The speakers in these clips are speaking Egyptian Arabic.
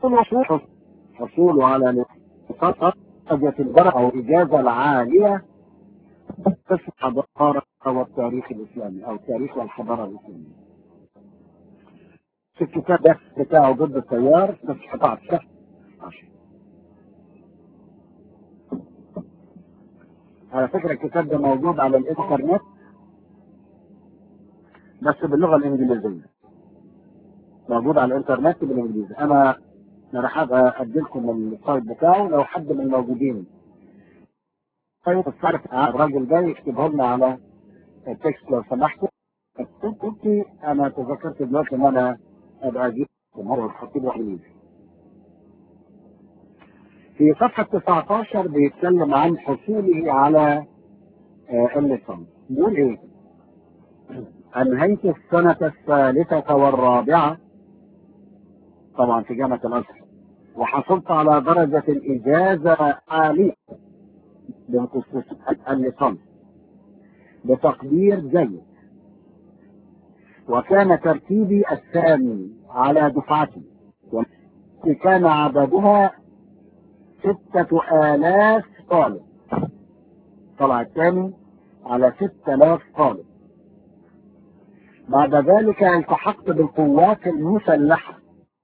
الوصول حصول على درجة الدرجة أو الإجازة العالية في الحضارة والتاريخ الإسلامي أو التاريخ والحضارة الإسلامية. في الكتاب ده بتاعه ضد التيار بس قطعت شهر عشان. على فكرة الكتاب ده موجود على الإنترنت بس باللغة الإنجليزية. موجود على الإنترنت بالإنجليزي. أنا أنا راح أدي لكم السايت بتاعه لو حد من الموجودين طيب الصرف الراجل ده يكتبه لنا على التكست لو سمحتوا كنت انا تذكرت دلوقتي ان انا ابقى اجيب مره وحط له انجليزي في صفحة 19 بيتكلم عن حصوله على آه اللسان بيقول ايه؟ انهيت السنة الثالثة والرابعة طبعا في جامعة الازهر وحصلت على درجة الإجازة عالية بخصوص اللسان بتقدير جيد وكان ترتيبي الثاني على دفعتي كان عددها ستة آلاف طالب طلع الثاني على ستة آلاف طالب بعد ذلك التحقت بالقوات المسلحة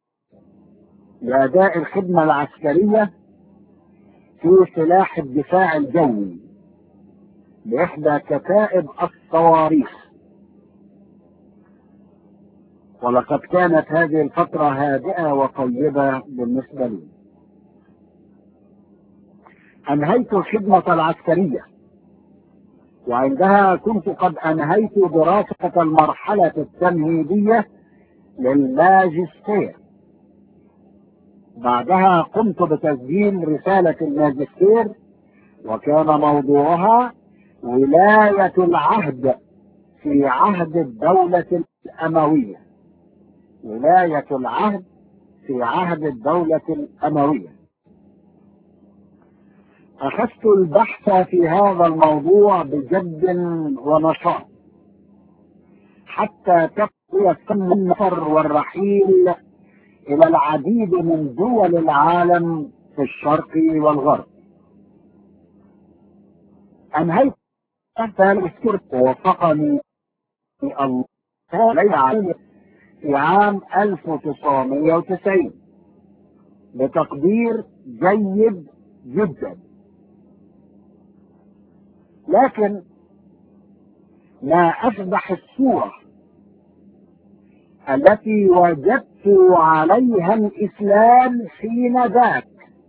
لأداء الخدمة العسكرية في سلاح الدفاع الجوي بإحدى كتائب الصواريخ ولقد كانت هذه الفترة هادئة وطيبة بالنسبة لي أنهيت الخدمة العسكرية وعندها كنت قد أنهيت دراسة المرحلة التمهيدية للماجستير بعدها قمت بتسجيل رسالة الماجستير وكان موضوعها ولاية العهد في عهد الدولة الأموية ولاية العهد في عهد الدولة الأموية أخذت البحث في هذا الموضوع بجد ونشاط حتى تقوي سن النفر والرحيل إلى العديد من دول العالم في الشرق والغرب أنهيت الذكر ووفقني الله عليه في عام 1990 بتقدير جيد جدا لكن ما أفضح الصورة التي وجدت عليها الإسلام حين ذاك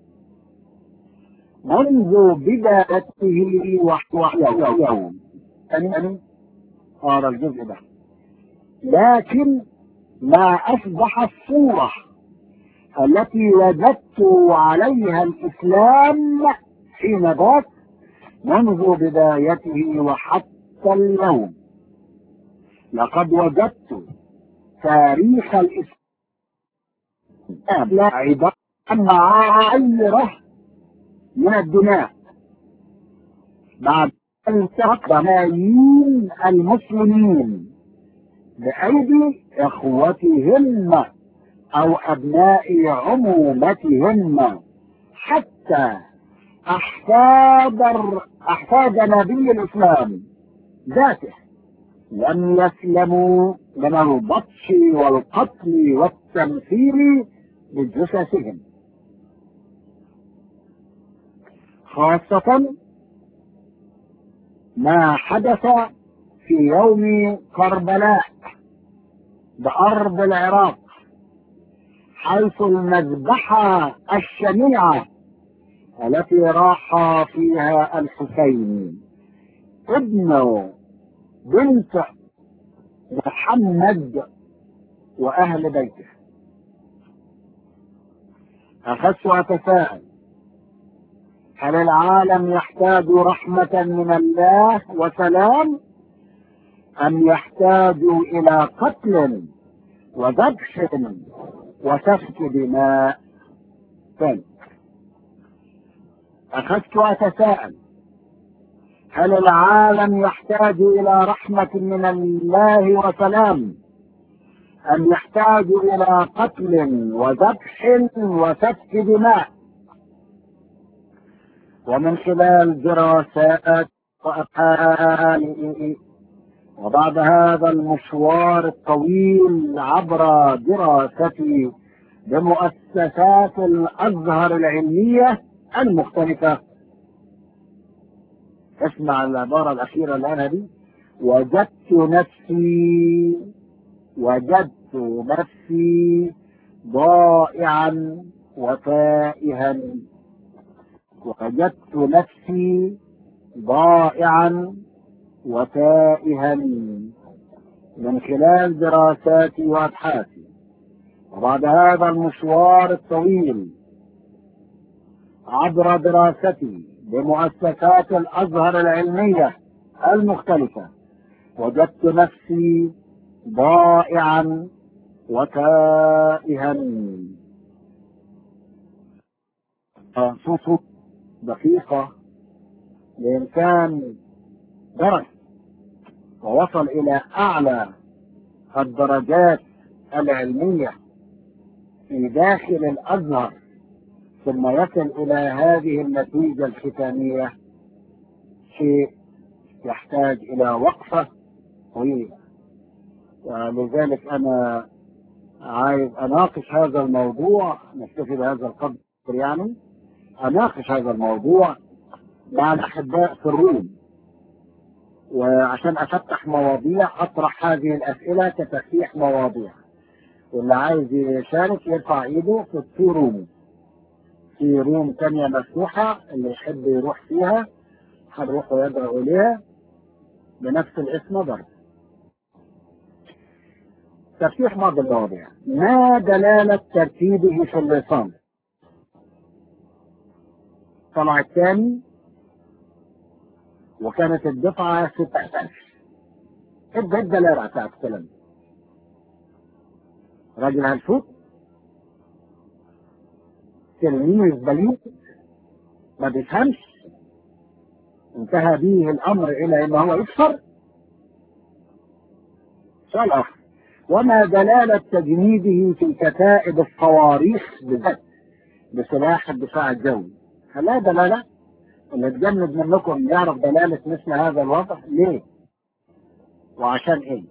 منذ بدايته وحده يوم أنني قال الجزء ده لكن ما أصبح الصورة التي وجدت عليها الإسلام حين ذاك منذ بدايته وحتى اليوم لقد وجدت تاريخ الإسلام لا عبارة معايرة من الدماء بعد أن سرق ملايين المسلمين بأيدي إخوتهم أو أبناء عمومتهم حتى أحفاد أحفاد نبي الإسلام ذاته لم يسلموا من البطش والقتل والتمثيل بجثثهم خاصة ما حدث في يوم كربلاء بأرض العراق حيث المذبحة الشنيعة التي راح فيها الحسين ابن بنت محمد وأهل بيته أخذت أتساءل هل العالم يحتاج رحمة من الله وسلام أم يحتاج إلى قتل وذبح وسفك دماء ثاني أخذت أتساءل هل العالم يحتاج إلى رحمة من الله وسلام أن يحتاج إلى قتل وذبح وسفك دماء ومن خلال دراسات وأبحاث وبعد هذا المشوار الطويل عبر دراستي بمؤسسات الأزهر العلمية المختلفة اسمع العبارة الأخيرة الآن هذه وجدت نفسي وجدت نفسي ضائعا وتائها وجدت نفسي ضائعا وتائها من خلال دراساتي وابحاثي وبعد هذا المشوار الطويل عبر دراستي بمؤسسات الازهر العلميه المختلفه وجدت نفسي ضائعا وتائها نصوص دقيقة لإنسان درس ووصل إلى أعلى الدرجات العلمية في داخل الأزهر ثم يصل إلى هذه النتيجة الختامية شيء يحتاج إلى وقفة طويلة ولذلك أنا عايز أناقش هذا الموضوع نكتفي بهذا القدر يعني أناقش هذا الموضوع مع الأحباء في الروم وعشان أفتح مواضيع أطرح هذه الأسئلة كتفتيح مواضيع واللي عايز يشارك يرفع ايده في التو روم في روم تانية مفتوحة اللي يحب يروح فيها هنروح ويدعو إليها بنفس الاسم برضه تفتيح بعض المواضيع ما دلالة ترتيبه في اللسان طلع الثاني وكانت الدفعة 6000 ابدا الدلالة بتاعت الكلام راجل هلفوت تلميذ بليغ ما بيفهمش انتهى به الامر الى ان هو يكفر سؤال اخر وما دلالة تجنيده في كتائب الصواريخ بالذات بسلاح الدفاع الجوي هل لا دلالة؟ اللي تجند منكم يعرف دلالة مثل هذا الوضع ليه؟ وعشان ايه؟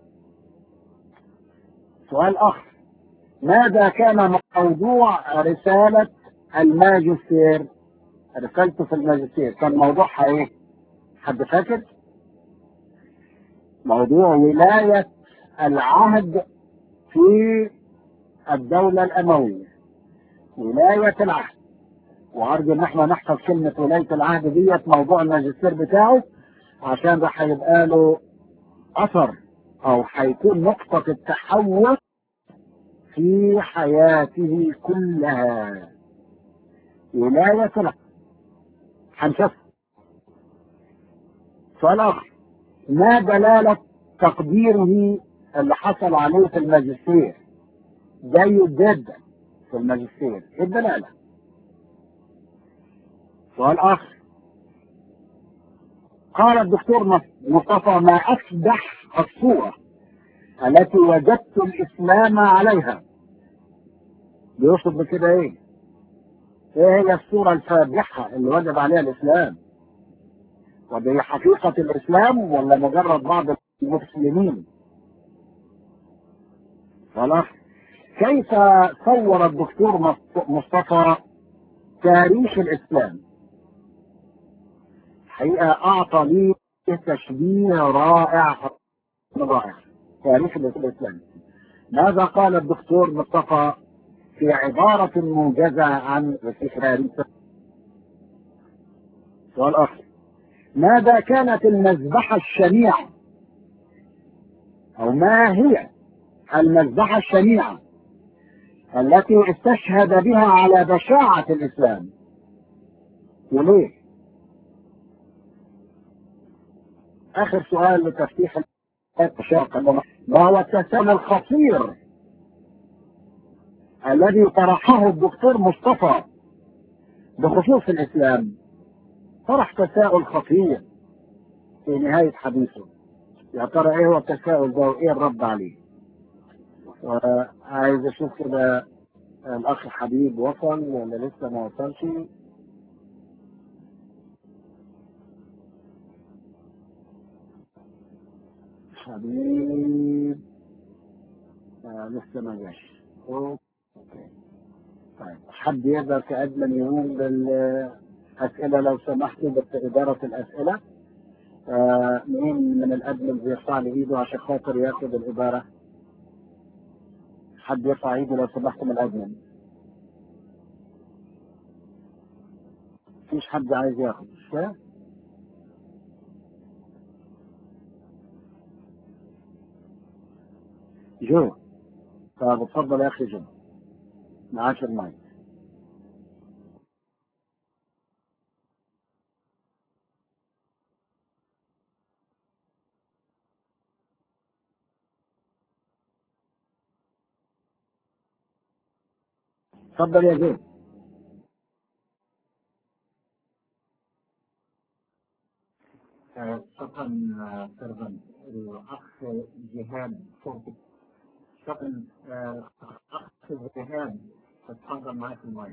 سؤال اخر ماذا كان موضوع رسالة الماجستير؟ رسالته في الماجستير كان موضوعها ايه؟ حد فاكر؟ موضوع ولاية العهد في الدولة الأموية ولاية العهد وأرجو إن احنا نحفظ كلمة ولاية العهد ديت موضوع الماجستير بتاعه عشان ده هيبقى له أثر أو هيكون نقطة التحول في حياته كلها ولاية العهد هنشوف سؤال آخر ما دلالة تقديره اللي حصل عليه في الماجستير جيد جدا في الماجستير ايه الدلالة سؤال اخر قال الدكتور مصطفى ما افدح الصورة التي وجدت الاسلام عليها بيقصد بكده ايه ايه هي الصورة الفادحة اللي وجد عليها الاسلام ودي حقيقة الاسلام ولا مجرد بعض المسلمين خلاص كيف صور الدكتور مصطفى تاريخ الاسلام حقيقة اعطى لي تشبيه رائع رائع تاريخ الاسلام ماذا قال الدكتور مصطفى في عبارة موجزة عن تاريخ سؤال اخر ماذا كانت المذبحة الشنيعة او ما هي المذبحة الشنيعة التي استشهد بها على بشاعة الإسلام وليه؟ آخر سؤال لتفتيح ما هو التساؤل الخطير الذي طرحه الدكتور مصطفى بخصوص الإسلام طرح تساؤل خطير في نهاية حديثه يا ترى ايه هو التساؤل ده وايه الرد عليه وعايز اشوف كده الاخ حبيب وصل ولا لسه ما وصلش حبيب آه لسه ما جاش اوكي طيب حد يقدر كأدمن يقوم بالأسئلة لو سمحتوا بإدارة الأسئلة آه مين من الأدمن يرفع لي إيده عشان خاطر ياخد الإدارة حد يرفع إيده لو سمحت من الأدمن مفيش حد عايز ياخد مش كده؟ جو طب اتفضل يا أخي جو معاك المايك اتفضل يا جو شكرا سربن الأخ جهاد صوتك شكرا أخ جهاد اتفضل معاك المايك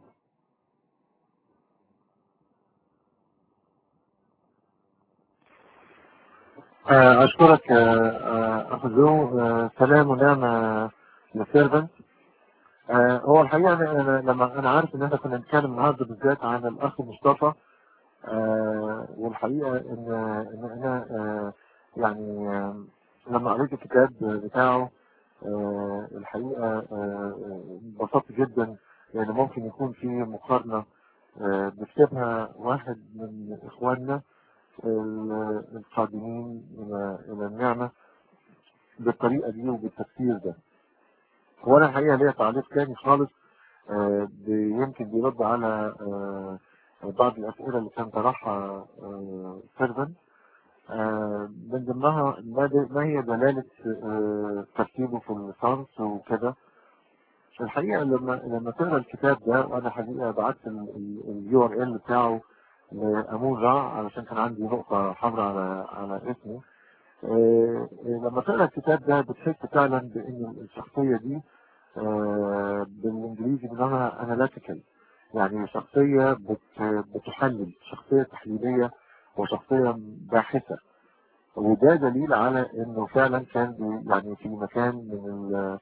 أشكرك أخ جو سلام ونعمة للسيرفنت هو الحقيقة أنا لما أنا عارف إن إحنا كنا بنتكلم النهاردة بالذات عن الأخ مصطفى والحقيقة إن إن أنا يعني لما قريت الكتاب بتاعه الحقيقة انبسطت جدا لأن ممكن يكون في مقارنة بيكتبها واحد من إخواننا القادمين إلى إلى النعمة بالطريقة دي وبالتفسير ده. وأنا الحقيقة ليا تعليق تاني خالص يمكن بيرد على بعض الأسئلة اللي كان طرحها سيرفن من ضمنها ما هي دلالة ترتيبه في الليسانس وكده الحقيقة لما لما تقرا الكتاب ده وأنا حقيقة بعت اليو ار ال بتاعه لأموزع علشان كان عندي نقطة حمراء على على اسمه آه لما تقرا الكتاب ده بتحس فعلا بان الشخصيه دي آه بالانجليزي بنقولها اناليتيكال يعني شخصيه بت بتحلل شخصيه تحليليه وشخصيه باحثه وده دليل على انه فعلا كان يعني في مكان من ال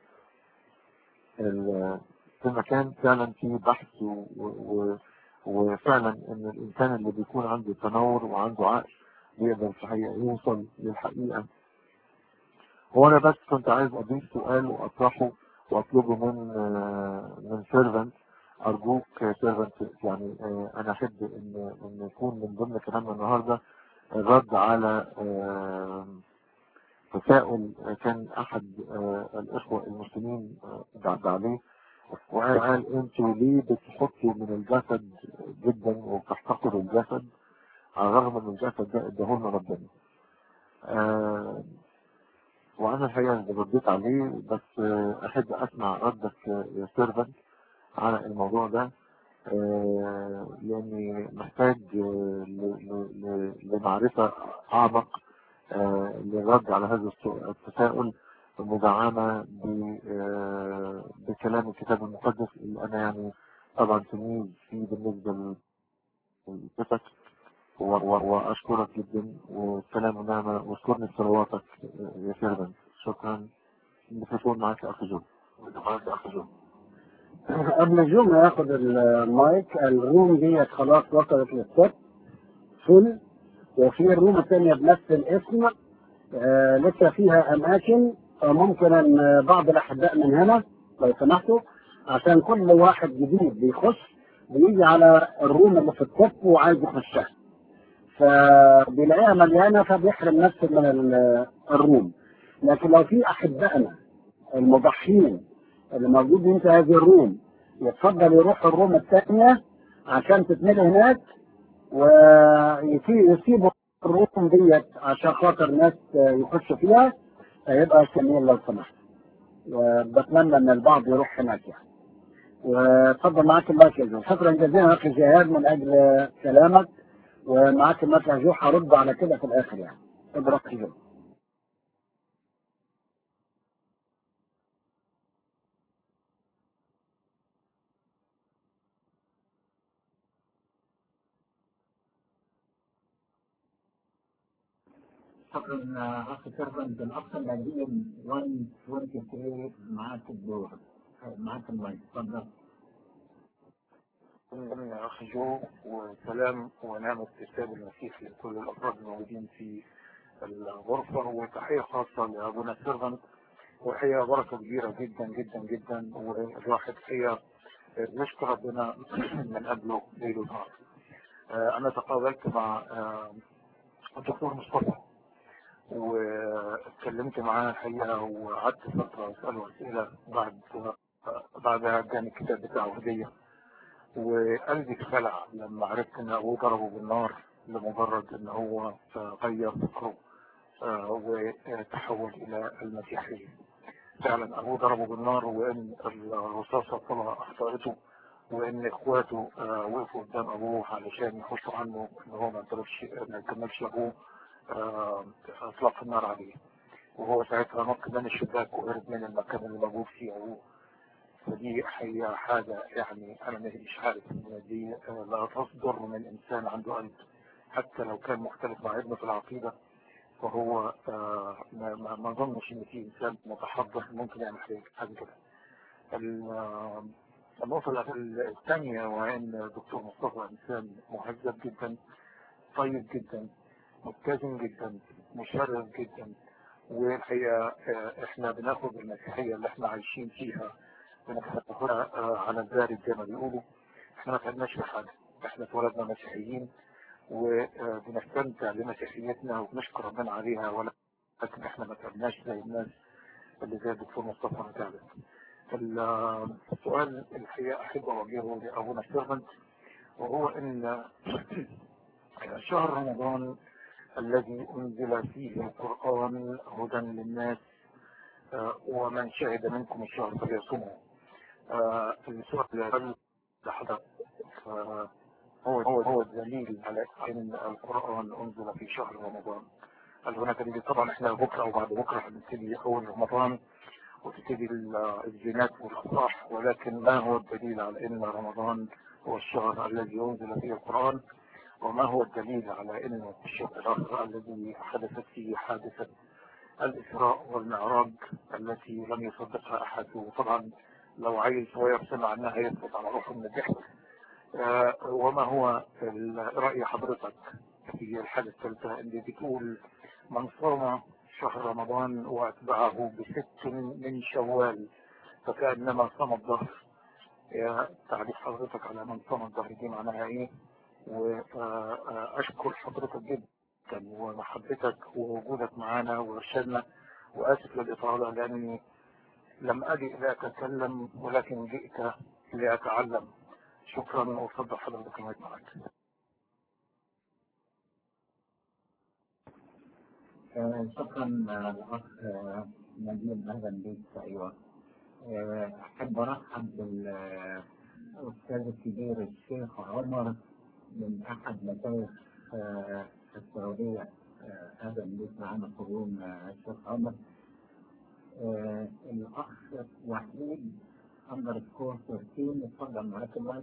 ال في مكان فعلا فيه بحث و, و وفعلا ان الانسان اللي بيكون عنده تنور وعنده عقل يقدر في الحقيقة يوصل للحقيقة هو انا بس كنت عايز اضيف سؤال واطرحه واطلبه من من سيرفنت ارجوك سيرفنت يعني انا احب ان ان يكون من ضمن كلامنا النهارده الرد على تساؤل كان احد الاخوه المسلمين بعد عليه وقال قال انتوا ليه بتحطوا من الجسد جدا وبتحتقروا الجسد على الرغم ان الجسد ده اداهولنا ربنا آه وانا الحقيقه اللي رديت عليه بس آه احب اسمع ردك يا سيرفنت على الموضوع ده آه لاني محتاج لمعرفه اعمق للرد على هذا التساؤل مدعمة بكلام الكتاب المقدس اللي أنا يعني طبعا تميز فيه بالنسبة للقصص وأشكرك جدا والسلام ونعمة واذكرني بصلواتك يا سيرفن شكرا الميكروفون معك يا أخي جو معك يا أخي جو قبل جو ما ياخد المايك الروم ديت خلاص وصلت للست فل وفي الروم الثانية بنفس الاسم آه لسه فيها أماكن ممكن ان بعض الاحباء من هنا لو سمحتوا عشان كل واحد جديد بيخش بيجي على الروم اللي في التوب وعايز يخشها فبيلاقيها مليانه فبيحرم نفسه من الروم لكن لو في احبائنا المضحين اللي موجودين في هذه الروم يتفضل يروح الروم الثانيه عشان تتملي هناك ويسيبوا الروم ديت عشان خاطر ناس يخشوا فيها هيبقى جميل لو سمحت وبتمنى ان البعض يروح هناك يعني واتفضل معاك المايك يا جو شكرا جزيلا اخي جهاد من اجل كلامك ومعاك المايك يا جو هرد على كده في الاخر يعني ادرك جو شكرا اخ سيرفنت الاخ الذين 123 معاك الدور معاك المايك تفضل يا أخي جو وسلام ونعمة كتاب المسيح لكل الأفراد الموجودين في الغرفة وتحية خاصة لأبونا سيرفنت وهي بركة كبيرة جدا جدا جدا والواحد هي نشكر ربنا من قبله ليل ونهار. أنا تقابلت مع الدكتور مصطفى واتكلمت معاه الحقيقة وقعدت فترة أسأله أسئلة بعد بعدها اداني الكتاب بتاعه هدية وقلبي اتخلع لما عرفت ان ابوه ضربه بالنار لمجرد ان هو غير فكره وتحول الى المسيحية فعلا ابوه ضربه بالنار وان الرصاصة طلع اخطأته وان اخواته وقفوا قدام ابوه علشان يخشوا عنه ان هو ما يضربش ما يكملش ابوه اطلاق النار عليه وهو ساعتها نط من الشباك وهرب من المكان اللي موجود فيه ابوه فدي هي حاجة يعني أنا مش عارف إن دي لا تصدر من إنسان عنده قلب حتى لو كان مختلف مع ابنه في العقيدة فهو ما ما ظنش إن في إنسان متحضر ممكن يعمل حاجة كده. النقطة الثانية وإن الدكتور مصطفى إنسان مهذب جدا طيب جدا متزن جدا مشرف جدا والحقيقة إحنا بناخد المسيحية اللي إحنا عايشين فيها بناخدها على البارد زي ما بيقولوا احنا ما تعبناش في حاجة احنا اتولدنا مسيحيين وبنستمتع بمسيحيتنا وبنشكر ربنا عليها ولكن احنا ما تعبناش زي الناس اللي زي الدكتور مصطفى ما تعبت. السؤال الحقيقة أحب أوجهه لأبونا سيرفنت وهو إن شهر رمضان الذي أنزل فيه القرآن هدى للناس ومن شهد منكم الشهر فليصومه السورة اللي لحظة هو هو هو الدليل على ان القرآن انزل في شهر رمضان هل هناك دليل طبعا احنا بكره او بعد بكره هنبتدي اول رمضان وتبتدي الزينات والافراح ولكن ما هو الدليل على ان رمضان هو الشهر الذي انزل فيه القرآن وما هو الدليل على ان الشهر الذي حدثت فيه حادثة الإسراء والمعراج التي لم يصدقها أحد وطبعا لو عيل صغير سمع عنها يثبت على روحه من الضحك آه وما هو رأي حضرتك في الحالة الثالثة اللي بتقول من صام شهر رمضان وأتبعه بست من شوال فكأنما صام الظهر يا تعريف حضرتك على من صام الظهر دي معناها ايه وأشكر حضرتك جدا ومحبتك ووجودك معنا وارشادنا واسف للاطاله لاني لم اجئ لاتكلم ولكن جئت لاتعلم شكرا وافضل حضرتك المايك معك شكرا الاخ نجيب اهلا بك ايوه احب ارحب بالاستاذ الكبير الشيخ عمر من احد مشايخ السعودية هذا اللي معنا قرون الشيخ عمر الأخ وحيد أندر سكور 13 اتفضل معاك المايك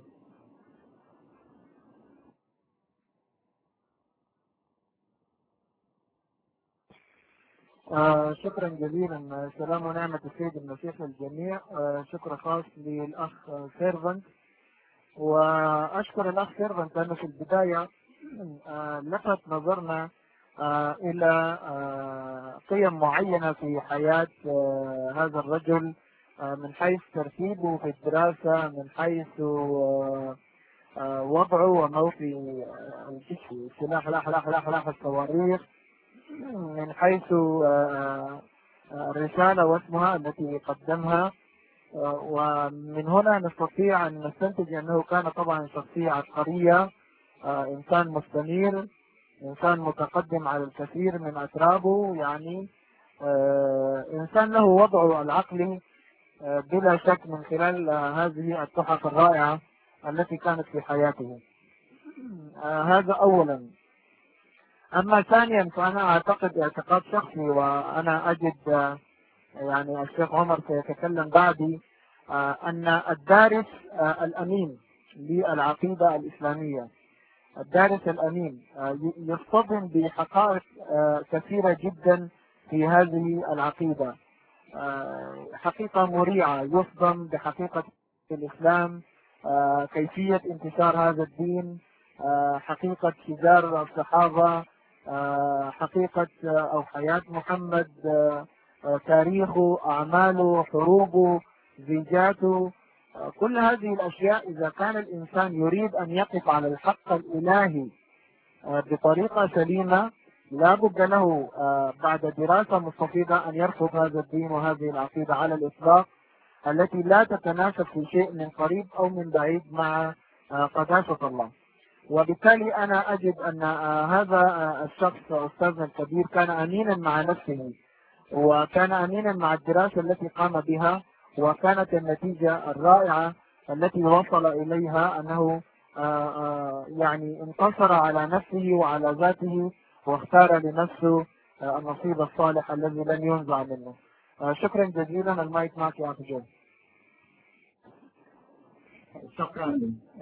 آه شكرا جزيلا سلام ونعمة السيد المسيح للجميع آه شكر خاص للأخ سيرفنت وأشكر الأخ سيرفنت لأنه في البداية آه لفت نظرنا آه إلى آه قيم معينة في حياة هذا الرجل من حيث ترتيبه في الدراسة من حيث وضعه وموقع سلاح لاح لاح لاح لاح الصواريخ من حيث الرسالة واسمها التي قدمها ومن هنا نستطيع أن نستنتج أنه كان طبعا شخصية عبقرية إنسان مستنير إنسان متقدم على الكثير من أترابه يعني إنسان له وضعه العقلي بلا شك من خلال هذه التحف الرائعة التي كانت في حياته هذا أولا أما ثانيا فأنا أعتقد اعتقاد شخصي وأنا أجد يعني الشيخ عمر سيتكلم بعدي أن الدارس الأمين للعقيدة الإسلامية الدارس الأمين يصطدم بحقائق كثيرة جدا في هذه العقيدة حقيقة مريعة يصدم بحقيقة الإسلام كيفية انتشار هذا الدين حقيقة شجار الصحابة حقيقة أو حياة محمد تاريخه أعماله حروبه زيجاته كل هذه الأشياء إذا كان الإنسان يريد أن يقف على الحق الإلهي بطريقة سليمة لا بد له بعد دراسة مستفيضة أن يرفض هذا الدين وهذه العقيدة على الإطلاق التي لا تتناسب في شيء من قريب أو من بعيد مع قداسة الله وبالتالي أنا أجد أن هذا الشخص أستاذنا الكبير كان أمينا مع نفسه وكان أمينا مع الدراسة التي قام بها وكانت النتيجة الرائعة التي وصل إليها أنه يعني انتصر على نفسه وعلى ذاته واختار لنفسه النصيب الصالح الذي لن ينزع منه شكرا جزيلا المايك معك يا أخي شكرا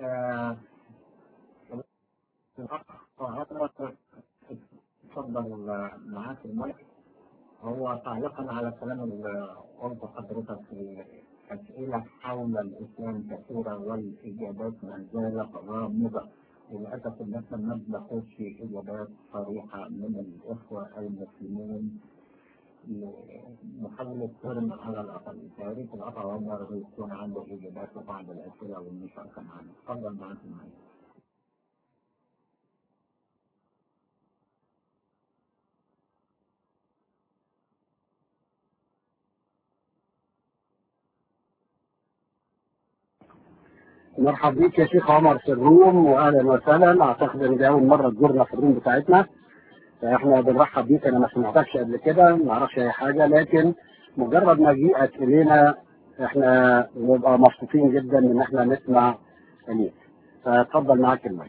تفضل معاك المايك هو تعليقا على كلام اللي قلته حضرتك في أسئلة حول الإسلام كثيرة والإجابات ما زالت غامضة وللأسف إن إحنا ما بناخدش إجابات صريحة من الإخوة المسلمين لمحاولة ترم على الأقل يا ريت الأخ عمر يكون عنده إجابات لبعض الأسئلة والمشاركة معنا تفضل معاك معاك مرحبا بيك يا شيخ عمر في الروم واهلا وسهلا اعتقد ان دي اول مره تزورنا في الروم بتاعتنا احنا بنرحب بيك انا ما سمعتكش قبل كده ما اعرفش اي حاجه لكن مجرد مجيئك الينا احنا بنبقى مبسوطين جدا ان احنا نسمع اليك فاتفضل معاك المايك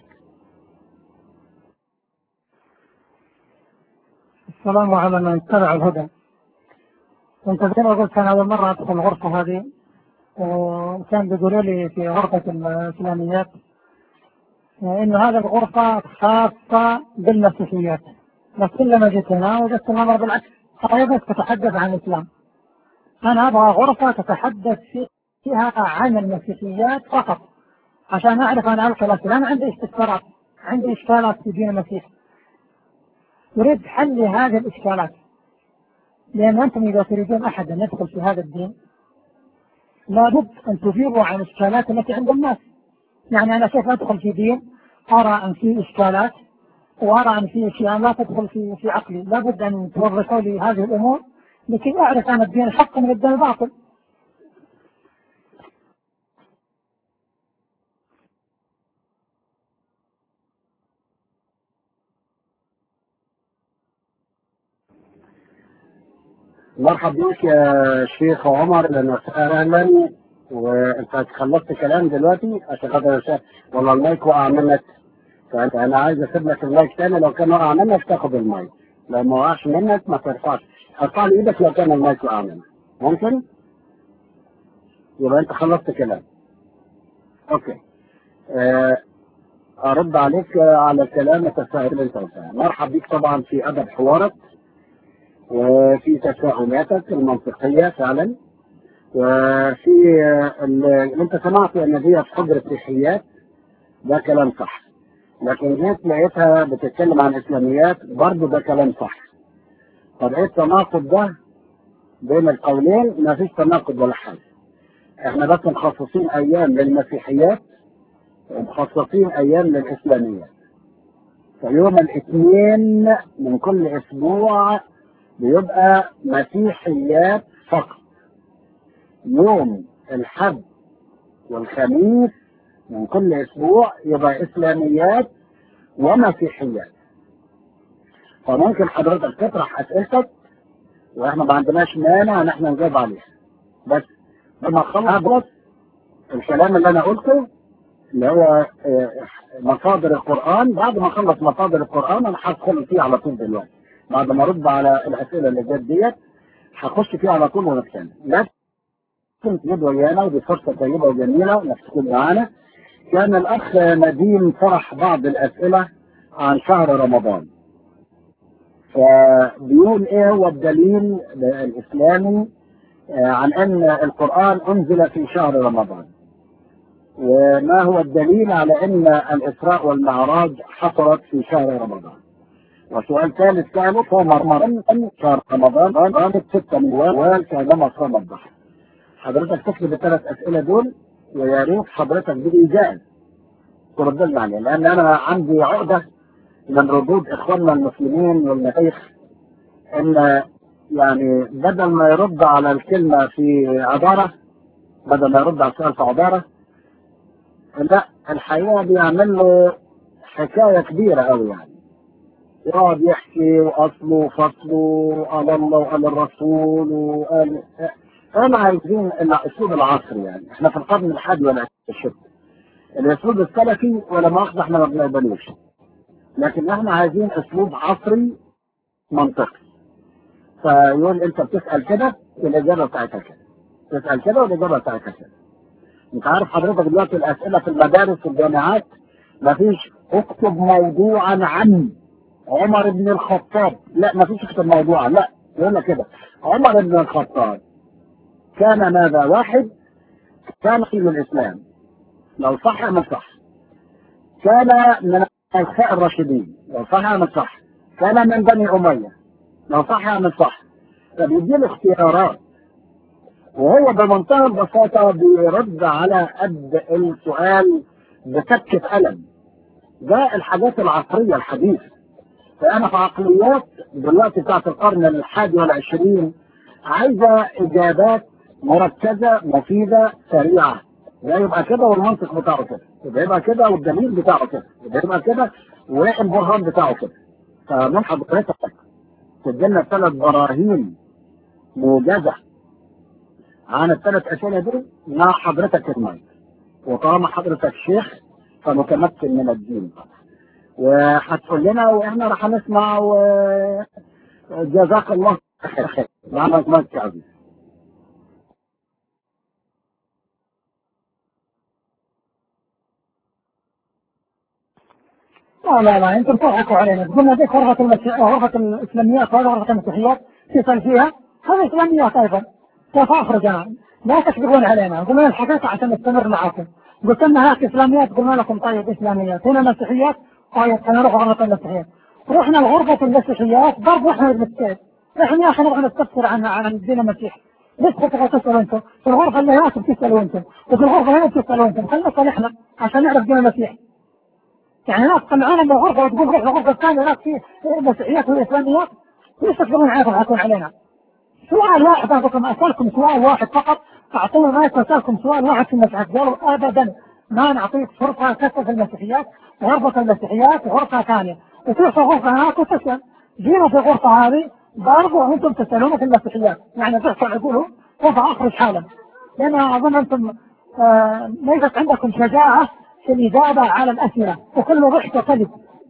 السلام على من اتبع الهدى كنت زي ما قلت انا اول مره ادخل الغرفه هذه وكان بيقولوا لي في غرفة الإسلاميات إنه هذه الغرفة خاصة بالمسيحيات بس كلما جيت هنا وجدت الأمر بالعكس هي بس تتحدث عن الإسلام أنا أبغى غرفة تتحدث فيها عن المسيحيات فقط عشان أعرف أنا ألقى الأسئلة أنا عندي استفسارات عندي إشكالات في دين المسيح أريد حل هذه الإشكالات لأن أنتم إذا تريدون أحدا يدخل في هذا الدين لابد أن تجيبوا عن الإشكالات التي عند الناس يعني أنا كيف أدخل في دين أرى أن في إشكالات وأرى أن في أشياء لا تدخل في في عقلي لابد أن توضحوا لي هذه الأمور لكي أعرف أن الدين الحق من الدين الباطل مرحبا بك يا شيخ عمر اهلا وسهلا وانت خلصت كلام دلوقتي عشان خاطر الشيخ والله المايك وقع منك فانت انا عايز اسيب لك المايك تاني لو كان وقع منك تاخد المايك لو ما وقعش منك ما ترفعش ارفع لي ايدك لو كان المايك وقع منك ممكن؟ يبقى انت خلصت كلام اوكي أه ارد عليك على الكلام التساؤل اللي انت قلتها مرحب بيك طبعا في ادب حوارك وفي تساؤلاتك المنطقية فعلا وفي اللي انت سمعت ان دي في حجر السيحيات ده كلام صح لكن جيت لقيتها بتتكلم عن اسلاميات برضه ده كلام صح طب ايه التناقض ده بين القولين ما فيش تناقض ولا حاجه احنا بس مخصصين ايام للمسيحيات ومخصصين ايام للاسلاميات فيوم الاثنين من كل اسبوع بيبقى مسيحيات فقط يوم الحد والخميس من كل اسبوع يبقى اسلاميات ومسيحيات فممكن حضرتك تطرح اسئلتك واحنا ما عندناش مانع ان احنا نجاوب عليها بس لما اخلص الكلام اللي انا قلته اللي هو مصادر القرآن بعد ما اخلص مصادر القرآن انا هدخل فيه على طول دلوقتي بعد ما ارد على الاسئله اللي جت ديت هخش فيها على طول ونتكلم لازم تجيب ويانا ودي فرصه طيبه وجميله انك تكون معانا كان الأخ نديم طرح بعض الأسئلة عن شهر رمضان فبيقول إيه هو الدليل الإسلامي عن أن القرآن أنزل في شهر رمضان وما هو الدليل على أن الإسراء والمعراج حصلت في شهر رمضان وسؤال ثالث سأله هو مرمرا شهر رمضان قامت ستة من وال كعندما صام الضحى حضرتك تكتب الثلاث أسئلة دول ويا ريت حضرتك بإيجاز ترد لنا عليه لأن أنا عندي عقدة من ردود إخواننا المسلمين والمشايخ إن يعني بدل ما يرد على الكلمة في عبارة بدل ما يرد على السؤال في عبارة لا الحقيقة بيعمل له حكاية كبيرة أوي يعني يقعد يحكي وأصله وفصله قال الله وقال الرسول وقال احنا عايزين الاسلوب العصري يعني احنا في القرن الحادي والعشرين الاسلوب السلفي ولا مؤاخذة احنا ما بنقبلوش لكن احنا عايزين اسلوب عصري منطقي فيقول انت بتسال كده والاجابه بتاعتها كده تسال كده والاجابه بتاعتها كده انت عارف حضرتك دلوقتي الاسئله في المدارس والجامعات مفيش اكتب موضوعا عن عمر بن الخطاب لا مفيش اكتب موضوعا لا يقول لك كده عمر بن الخطاب كان ماذا واحد كان في الاسلام لو صح ام صح كان من الخلفاء الراشدين لو صح ام صح كان من بني اميه لو صح ام صح فبيدي له اختيارات وهو بمنتهى البساطه بيرد على قد السؤال بسكة قلم ده الحاجات العصريه الحديثه فانا في عقليات دلوقتي بتاعت القرن الحادي والعشرين عايزه اجابات مركزه مفيده سريعه ده يبقى كده والمنطق بتاعه كده يبقى يبقى كده والدليل بتاعه كده يبقى يبقى كده والبرهان بتاعه كده فمن حضرتك تدينا ثلاث براهين موجزه عن الثلاث اسئله دول مع حضرتك المايك وطالما حضرتك شيخ فمتمكن من الدين وهتقول لنا واحنا راح نسمع وجزاك الله خير معنا المايك عزيز لا لا لا انتم تضحكوا علينا قلنا ذيك غرفة المسيح غرفة الاسلاميات وهذه غرفة المسيحيات تسال فيها هذه اسلاميات ايضا كيف اخرج انا لا تكذبون علينا قلنا الحقيقة عشان نستمر معكم قلت لنا هات اسلاميات قلنا لكم طيب اسلاميات هنا مسيحيات طيب خلينا نروح غرفة المسيحيات رحنا لغرفة المسيحيات برضه احنا بنتكلم احنا يا اخي نبغى نستفسر عن عن الدين المسيحي ليش تبغى تسالوا انتم؟ في الغرفة اللي هناك بتسالوا انتم وفي الغرفة هنا بتسالوا انتم خلينا نسال احنا عشان نعرف دين المسيح يعني ناس طلعونا من الغرفة وتقول روح الغرفة الثانية هناك في مسيحيات والإسلاميات ليش تقدرون عليكم تحكون علينا؟ سؤال واحد أعطيكم أسألكم سؤال واحد فقط أعطونا مايك وأسألكم سؤال واحد في المسيحيات قالوا أبدا ما نعطيك فرصة كثرة في المسيحيات غرفة المسيحيات وغرفة ثانية وتروح غرفة هناك وتسأل جينا في الغرفة هذه برضو أنتم تسألون في المسيحيات يعني تحصل عقولهم وضع أخرج حالا لأن أظن أنتم آه ليست عندكم شجاعة في الإجابة على الأسئلة وكل ضحك كذب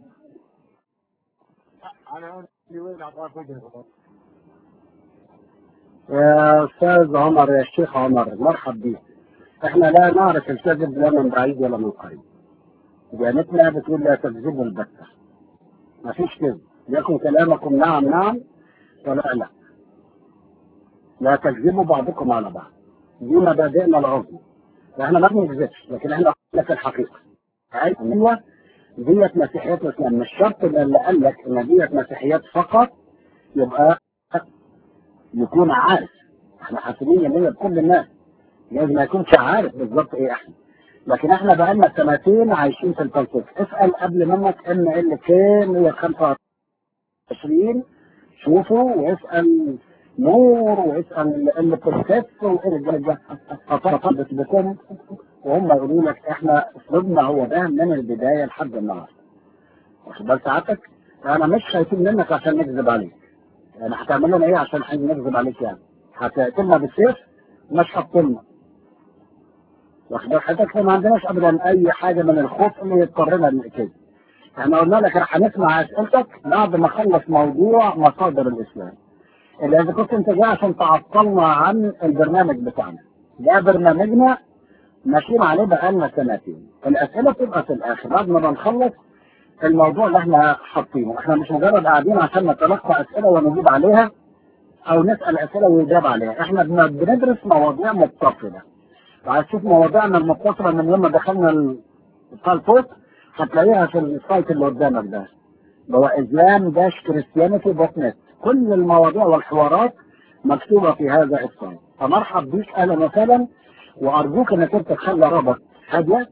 يا أستاذ عمر يا شيخ عمر مرحب بك احنا لا نعرف الكذب لا من بعيد ولا من قريب ديانتنا بتقول لا تكذبوا البتة ما فيش كذب يكن كلامكم نعم نعم ولا لا لا تكذبوا بعضكم على بعض دي مبادئنا العظمى احنا ما بنكذبش لكن احنا لك الحقيقه ايوه ديت مسيحيات الاسلام مش شرط اللي قال لك ان ديت مسيحيات فقط يبقى يكون عارف احنا حاسبين ان هي بكل الناس لازم ما يكونش عارف بالظبط ايه احنا لكن احنا بقالنا سنتين عايشين في الفلسفه اسال قبل منك ان ال كام هي 25 شوفوا واسال نور واسال البروسيس والرجاله اتصلت بكم وهم يقولوا لك احنا اسلوبنا هو ده من البدايه لحد النهارده واخد بال ساعتك انا مش خايفين منك عشان نكذب عليك يعني هتعمل لنا ايه عشان نكذب عليك يعني هتقتلنا بالسيف مش هتقتلنا واخد بال حضرتك ما عندناش ابدا اي حاجه من الخوف اللي يضطرنا للكذب احنا قلنا لك راح هنسمع اسئلتك بعد ما اخلص موضوع مصادر الاسلام اللي اذا كنت انت جاي عشان تعطلنا عن البرنامج بتاعنا ده برنامجنا ماشيين عليه بقالنا سنتين الاسئله تبقى في الاخر بعد ما بنخلص الموضوع اللي احنا حاطينه احنا مش مجرد قاعدين عشان نتلقى اسئله ونجيب عليها او نسال اسئله ويجاب عليها احنا بن- بندرس مواضيع متصله وعايز تشوف مواضيعنا المتصله من يوم ما دخلنا ال- بتاع البوست هتلاقيها في السايت اللي قدامك ده اللي هو اسلام داش كريستيانيتي دوت نت كل المواضيع والحوارات مكتوبه في هذا السايت فمرحب بيك اهلا وسهلا وارجوك انك انت تخلي رابط هاديه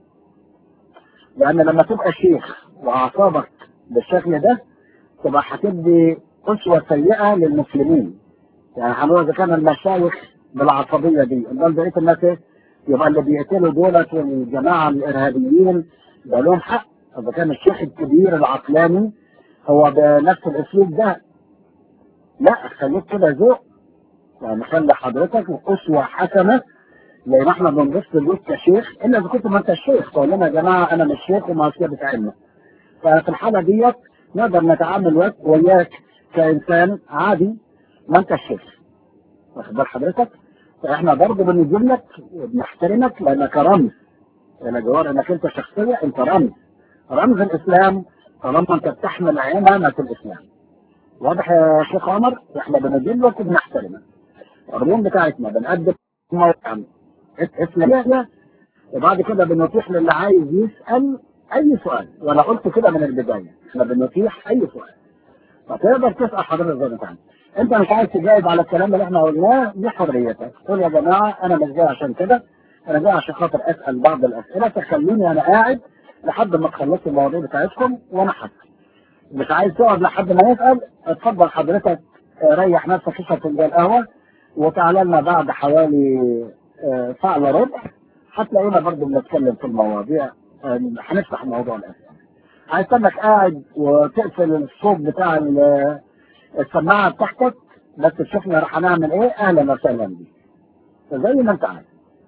لان لما تبقى شيخ واعصابك بالشكل ده تبقى هتدي اسوه سيئه للمسلمين يعني هنقول اذا كان المشايخ بالعصبيه دي امال بقيه الناس ايه؟ يبقى اللي بيقتلوا دولت والجماعه الارهابيين ده لهم حق اذا كان الشيخ الكبير العقلاني هو بنفس الاسلوب ده لا خليك كده ذوق يعني خلي حضرتك اسوه حسنه لان احنا بنبص ليك كشيخ الا اذا كنت ما انت الشيخ تقول لنا يا جماعه انا مش شيخ وما كده علم ففي الحاله ديت نقدر نتعامل وياك- وياك كانسان عادي ما انت الشيخ واخد بال حضرتك فاحنا برضه بنجيب لك وبنحترمك لانك رمز الى جوار انك انت شخصيه انت رمز رمز الاسلام طالما انت بتحمل عمامه الاسلام واضح يا شيخ عمر احنا بنجيب لك وبنحترمك الرموز بتاعتنا بنقدم موقع اسلاميه وبعد كده بنتيح للي عايز يسال اي سؤال وانا قلت كده من البدايه احنا بنتيح اي سؤال فتقدر تسال حضرتك زي ما انت عايز انت مش عايز تجاوب على الكلام اللي احنا قلناه دي حريتك قول يا جماعه انا مش جاي عشان كده انا جاي عشان خاطر اسال بعض الاسئله تخليني انا قاعد لحد ما تخلصوا المواضيع بتاعتكم وانا حاسس مش عايز تقعد لحد ما يسال اتفضل حضرتك اه، ريح نفسك اشرب فنجان قهوه وتعالى لنا بعد حوالي اه، ساعه الا ربع هتلاقينا برضه بنتكلم في المواضيع اه، هنفتح موضوع الاسئله عايز انك قاعد وتقفل الصوت بتاع ال- السماعه بتاعتك بس تشوفنا راح هنعمل ايه اهلا وسهلا بيك زي ما انت عايز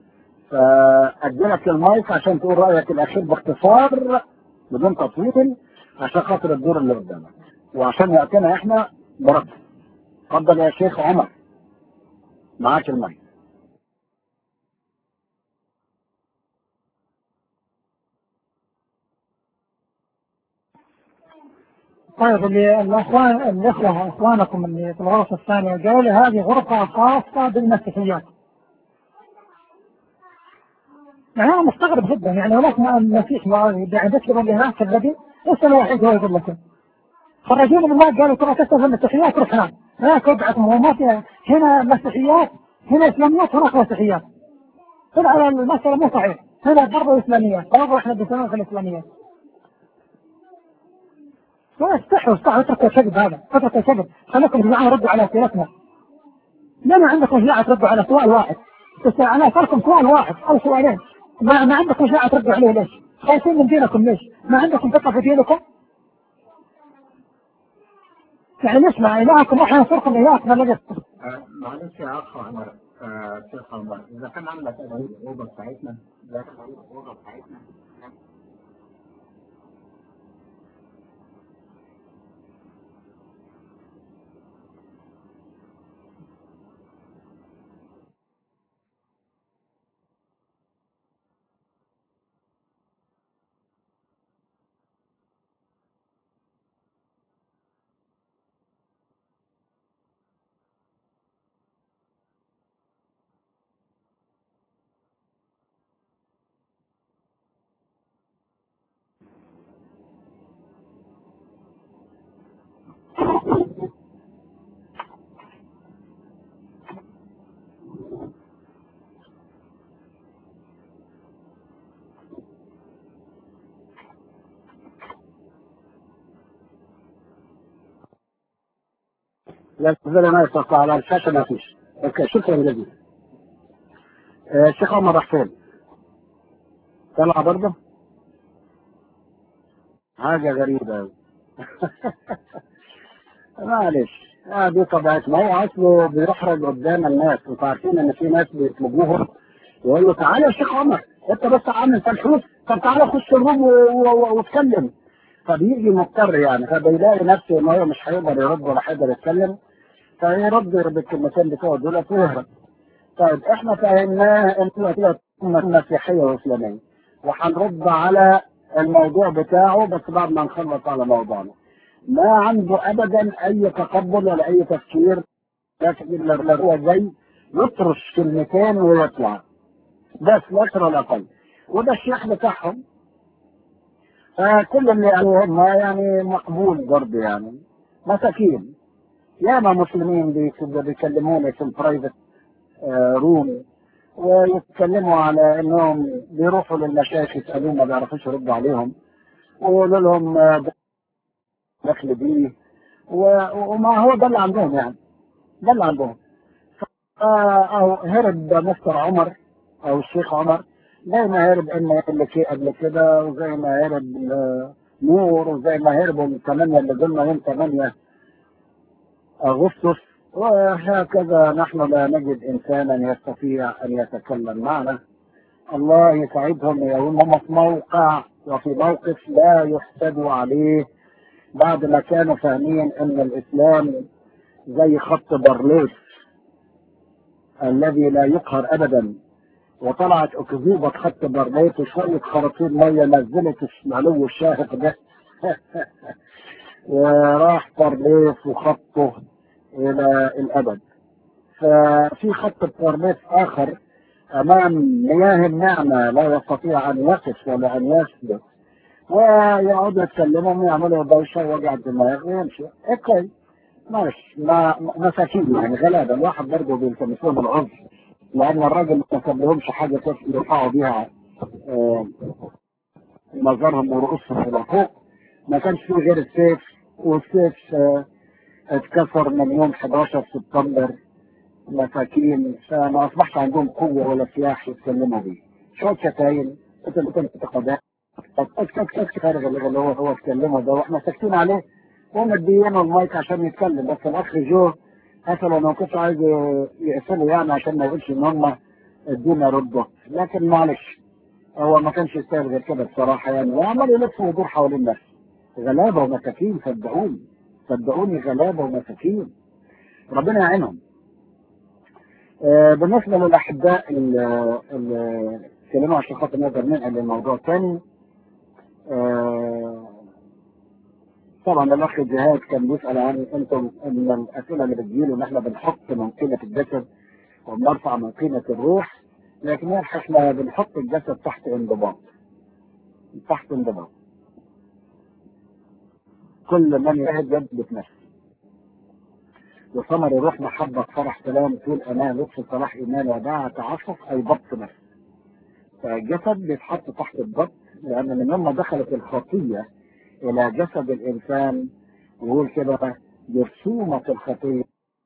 فاديلك المايك عشان تقول رايك الاخير باختصار بدون تطويل عشان خاطر الدور اللي قدامك وعشان وقتنا احنا برد اتفضل يا شيخ عمر معاك المايك طيب اللي الاخوان الاخوه اخوانكم اللي في الغرفه الثانيه قالوا لي هذه غرفه خاصه بالمسيحيات. يعني انا مستغرب جدا يعني هناك مسيح يعني ذكر اللي هناك كذابين اسال واحد هو يقول لك خرجوني من هناك قالوا ترى تسال المسيحيات روح هناك هناك وضعكم هو ما فيها هنا مسيحيات هنا اسلاميات هناك مسيحيات. طلع المساله مو صحيح هنا برضه اسلاميات برضه احنا بنسميها في الاسلاميات. لا استحوا استحوا اتركوا الكذب هذا اتركوا الكذب خليكم جماعة ردوا على اسئلتنا لما عندكم شجاعة تردوا على سؤال واحد بس انا اسالكم سؤال واحد او سؤالين ما, ما عندكم شجاعة تردوا عليه ليش؟ خايفين من دينكم ليش؟ ما عندكم ثقة في دينكم؟ يعني نسمع الهكم احنا نصركم اياكم ولا لسه؟ معلش يا اخ عمر آه، شيخ عمر اذا كان عندك الاوضه بتاعتنا اذا كان عندك الاوضه بتاعتنا لا زي ما يستطيع على الشاشه ما فيش اوكي شكرا جزيلا آه، الشيخ عمر راح فين؟ طلع برضه؟ حاجة غريبة أوي. معلش آه دي طبيعتنا هو اصله بيحرج قدام الناس انتوا عارفين ان في ناس بيطلبوهم يقول له تعالى يا شيخ عمر انت بس عامل تلحوس طب تعالى خش الروم و- و- واتكلم فبيجي مضطر يعني فبيلاقي نفسه ان هو مش هيقدر يرد ولا هيقدر يتكلم فيرد بالكلمتين بتوعه دول ويهرب طيب احنا فهمناه ان هو كده مسيحية وإسلامية وهنرد على الموضوع بتاعه بس بعد ما نخلص على موضوعنا ما عنده أبدا أي تقبل ولا أي تفكير لكن اللي هو زي يطرش كلمتين ويطلع بس لا أكثر ولا أقل وده الشيخ بتاعهم فكل اللي عليهم يعني مقبول برضه يعني مساكين ياما مسلمين بيك- بيكلموني في البرايفت آه، روم ويتكلموا على انهم بيروحوا للمشايخ يسالوهم ما بيعرفوش يردوا عليهم ويقولوا لهم آه، ده دخل بيه و- وما هو ده اللي عندهم يعني ده اللي عندهم ف- او هرب مستر عمر او الشيخ عمر زي ما هرب ان اللي كي قبل كده وزي ما هرب آه، نور وزي ما هربوا من 8 اللي قلنا يوم 8 اغسطس وهكذا نحن لا نجد انسانا يستطيع ان يتكلم معنا الله يسعدهم يقول هم في موقع وفي موقف لا يحسد عليه بعد ما كانوا فاهمين ان الاسلام زي خط برليف الذي لا يقهر ابدا وطلعت اكذوبة خط برليف وشوية خراطيم مية نزلت العلو الشاهق ده وراح برليف وخطه الى الابد ففي خط برليف اخر امام مياه النعمة لا يستطيع ان يقف ولا ان يثبت ويقعدوا يتكلموا ويعملوا دوشة ووجع دماغ ويمشي اوكي ماشي ما مساكين يعني غلابة الواحد برضه بيلتمس لهم العذر لان الراجل ما كان لهمش حاجة كيف يرفعوا بيها آه، نظرهم ورؤوسهم الى فوق ما كانش فيه غير السيف والسيف آه، اتكسر من يوم 11 سبتمبر مساكين فما اصبحش عندهم قوه ولا سلاح يتكلموا بيه شويه شتايم كتب كتب انتقادات اكتب فارغ اللي هو هو اتكلموا ده واحنا ساكتين عليه ومديينه المايك عشان يتكلم بس الاخ جو حتى لو ما كنتش عايز يقفله يعني عشان ما يقولش ان هم ادونا رده لكن معلش هو ما كانش يستاهل غير كده بصراحه يعني وعمال يلف ويدور حوالين نفسه غلابه ومساكين صدقوني صدقوني غلابه ومساكين ربنا يعينهم آه، بالنسبه للاحباء اللي اللي اتكلموا عشان خاطر نقدر ننقل للموضوع تاني آه، طبعا الاخ جهاد كان بيسال عن انتم ان الاسئله اللي بتجيله ان احنا بنحط من قيمه الجسد وبنرفع من قيمه الروح لكن احنا بنحط الجسد تحت انضباط تحت انضباط كل من يجتهد يثبت نفسه وثمر الروح محبة فرح سلام طول أمان لطف صلاح إيمان وداعة تعفف أي ضبط نفس فالجسد بيتحط تحت الضبط لأن من لما دخلت الخطية إلى جسد الإنسان يقول كده برسومة الخطية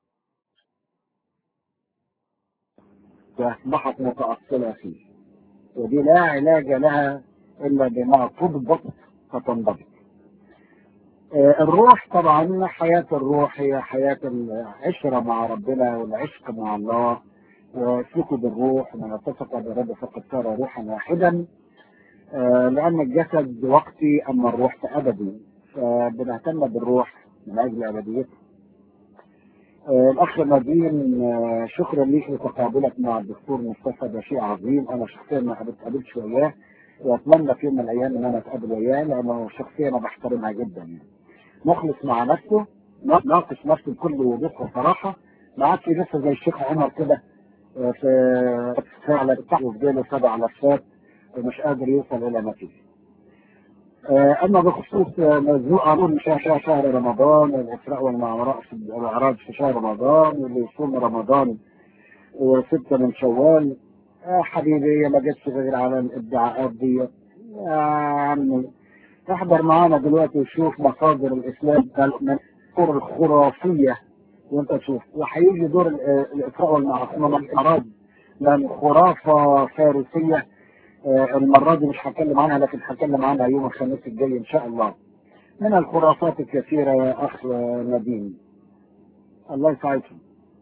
أصبحت متأصلة فيه ودي لا علاج لها إلا بما تضبط فتنضبط آه، الروح طبعا حياة الروح هي حياة العشرة مع ربنا والعشق مع الله وسلوك بالروح من اتفق بالرب فقد صار روحا واحدا آه، لأن الجسد وقتي أما الروح فأبدي فبنهتم بالروح من أجل أبديته آه، الأخ نادين آه، شكرا ليك لتقابلك مع الدكتور مصطفى ده شيء عظيم أنا شخصيا ما قابلتش وياه وأتمنى في يوم من الأيام إن أنا أتقابل وياه لأنه شخصية أنا بحترمها جدا يعني مخلص مع نفسه ناقش نفسه بكل وضوح وصراحة ما عادش لسه زي الشيخ عمر كده آه، في فعلا بتاعه في جيله سبع لفات ومش قادر يوصل إلى نتيجة. آه، أما بخصوص آه، موضوع قانون شهر شهر رمضان والإسراء والمعراج والإعراج في شهر رمضان واللي يصوم رمضان وستة من شوال يا حبيبي ما جتش غير على الادعاءات دي يا عمي احضر معانا دلوقتي وشوف مصادر الاسلام من الطرق الخرافيه وانت تشوف وهيجي دور ال- الاسراء والمعراج من خرافه فارسيه آه، المره دي مش هتكلم عنها لكن هتكلم عنها يوم الخميس الجاي ان شاء الله من الخرافات الكثيره يا اخ نديم الله يسعدكم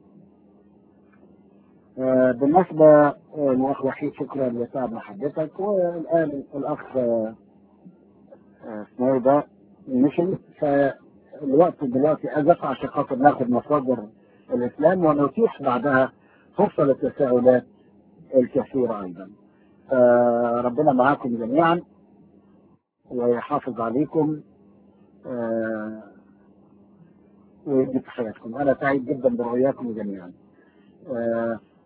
آه، بالنسبة آه، للأخ وحيد شكرا لتعب محبتك والآن الأخ آه، آه، اسمه إيه ده مشي فالوقت دلوقتي أزف عشان خاطر ناخد مصادر الإسلام ونتيح بعدها فرصة للتساؤلات الكثيرة أيضا آه ربنا معاكم جميعا ويحافظ عليكم آه ويدي في حياتكم انا سعيد جدا برؤياكم جميعا آه